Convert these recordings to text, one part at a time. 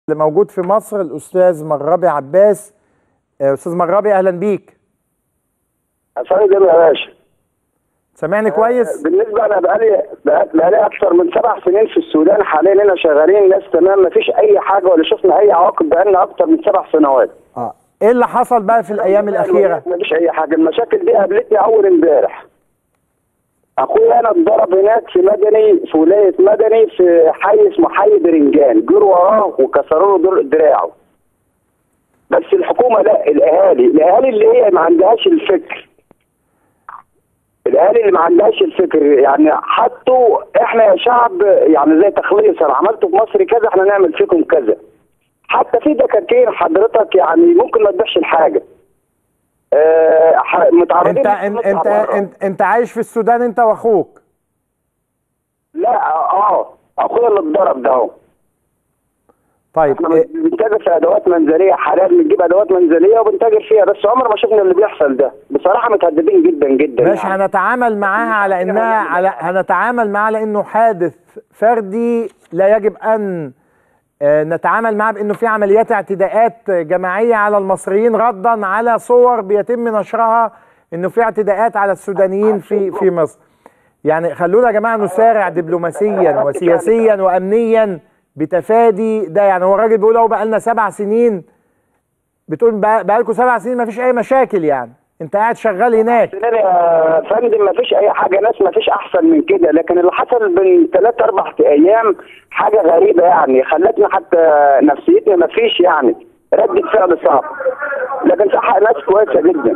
اللي موجود في مصر الاستاذ مغربي عباس آه، استاذ مغربي اهلا بيك فندم يا باشا سامعني كويس بالنسبه انا بقالي بقالي اكثر من سبع سنين في السودان حاليا هنا شغالين ناس تمام ما فيش اي حاجه ولا شفنا اي عواقب بقالنا اكثر من سبع سنوات اه ايه اللي حصل بقى في الايام الاخيره ما فيش اي حاجه المشاكل دي قابلتني اول امبارح اخويا انا اتضرب هناك في مدني في ولايه مدني في حي اسمه حي برنجان جروا وراه وكسروا له در- دراعه بس الحكومه لا الاهالي الاهالي اللي هي ما عندهاش الفكر الاهالي اللي ما عندهاش الفكر يعني حطوا احنا يا شعب يعني زي تخليص انا عملته في مصر كذا احنا نعمل فيكم كذا حتى في دكاكين حضرتك يعني ممكن ما تبيعش الحاجه آه ح- متعرضين انت للنص انت انت, على مرة. انت انت عايش في السودان انت واخوك لا اه اخويا اللي اتضرب ده اهو طيب احنا إيه بنتاجر في ادوات منزليه حاليا بنجيب ادوات منزليه وبنتاجر فيها بس عمر ما شفنا اللي بيحصل ده بصراحه متهددين جدا جدا ماشي يعني. هنتعامل معاها على انها على هنتعامل معاها على انه حادث فردي لا يجب ان آه، نتعامل معاه بانه في عمليات اعتداءات جماعيه على المصريين ردا على صور بيتم نشرها انه في اعتداءات على السودانيين في في مصر. يعني خلونا يا جماعه نسارع دبلوماسيا وسياسيا وامنيا بتفادي ده يعني هو الراجل بيقول اهو بقى لنا سبع سنين بتقول بقى لكم سبع سنين ما فيش اي مشاكل يعني انت قاعد شغال هناك سنين يا فندم ما فيش اي حاجه ناس ما فيش احسن من كده لكن اللي حصل بين ثلاث اربع ايام حاجه غريبه يعني خلتني حتى نفسيتي ما فيش يعني ردة فعل صعب لكن صح ناس كويسه جدا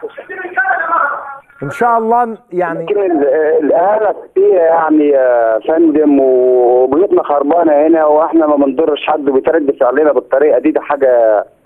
ان شاء الله يعني لكن ال- الاهانه كتير يعني يا فندم وبيوتنا خربانه هنا واحنا ما بنضرش حد وبيترد فعلنا بالطريقه دي ده حاجه